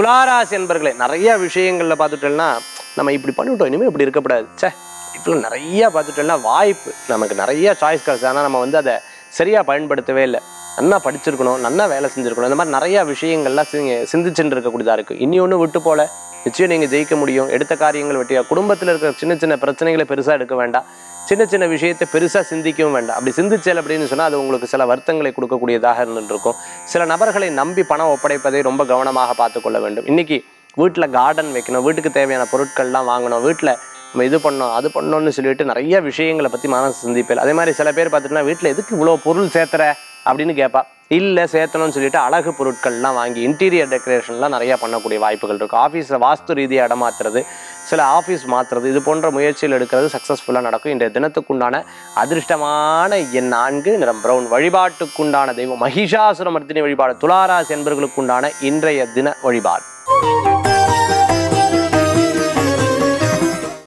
துளாராசி என்பர்களே நிறைய விஷயங்களில் பார்த்துட்டோம்னா நம்ம இப்படி பண்ணிவிட்டோம் இனிமேல் இப்படி இருக்கக்கூடாது ச்சே லைஃப்பில் நிறைய பார்த்துட்டோம்னா வாய்ப்பு நமக்கு நிறைய சாய்ஸ் கிடைச்சு ஆனால் நம்ம வந்து அதை சரியாக பயன்படுத்தவே இல்லை நல்லா படிச்சிருக்கணும் நல்லா வேலை செஞ்சுருக்கணும் இந்த மாதிரி நிறைய விஷயங்கள்லாம் சிங்க- சிந்திச்சுட்டு இருக்கக்கூடியதாக இருக்குது இனி ஒன்று விட்டு போல நிச்சயம் நீங்கள் ஜெயிக்க முடியும் எடுத்த காரியங்கள் வெட்டியா குடும்பத்தில் இருக்கிற சின்ன சின்ன பிரச்சனைகளை பெருசாக எடுக்க வேண்டாம் சின்ன சின்ன விஷயத்தை பெருசாக சிந்திக்கவும் வேண்டாம் அப்படி சிந்திச்சல் அப்படின்னு சொன்னால் அது உங்களுக்கு சில வருத்தங்களை கொடுக்கக்கூடியதாக இருந்துட்டு இருக்கும் சில நபர்களை நம்பி பணம் ஒப்படைப்பதை ரொம்ப கவனமாக பார்த்துக்கொள்ள வேண்டும் இன்னைக்கு வீட்டில் கார்டன் வைக்கணும் வீட்டுக்கு தேவையான பொருட்கள்லாம் வாங்கணும் வீட்டில் நம்ம இது பண்ணோம் அது பண்ணோம்னு சொல்லிட்டு நிறைய விஷயங்களை பற்றி மனசு சிந்திப்பேன் அதே மாதிரி சில பேர் பார்த்துட்டுனா வீட்டில் எதுக்கு இவ்வளோ பொருள் சேர்த்துற அப்படின்னு கேட்பா இல்லை சேர்த்தணும்னு சொல்லிட்டு அழகு பொருட்கள்லாம் வாங்கி இன்டீரியர் டெக்கரேஷன்லாம் நிறையா பண்ணக்கூடிய வாய்ப்புகள் இருக்குது ஆஃபீஸில் வாஸ்து ரீதியாக இடம் மாற்றுறது சில ஆஃபீஸ் மாற்றுறது இது போன்ற முயற்சிகள் எடுக்கிறது சக்ஸஸ்ஃபுல்லாக நடக்கும் இன்றைய தினத்துக்குண்டான அதிர்ஷ்டமான எண் நான்கு நிறம் பிரவுன் வழிபாட்டுக்குண்டான தெய்வம் மகிஷாசுரமர்த்தினி வழிபாடு துளாராசி என்பவர்களுக்குண்டான இன்றைய தின வழிபாடு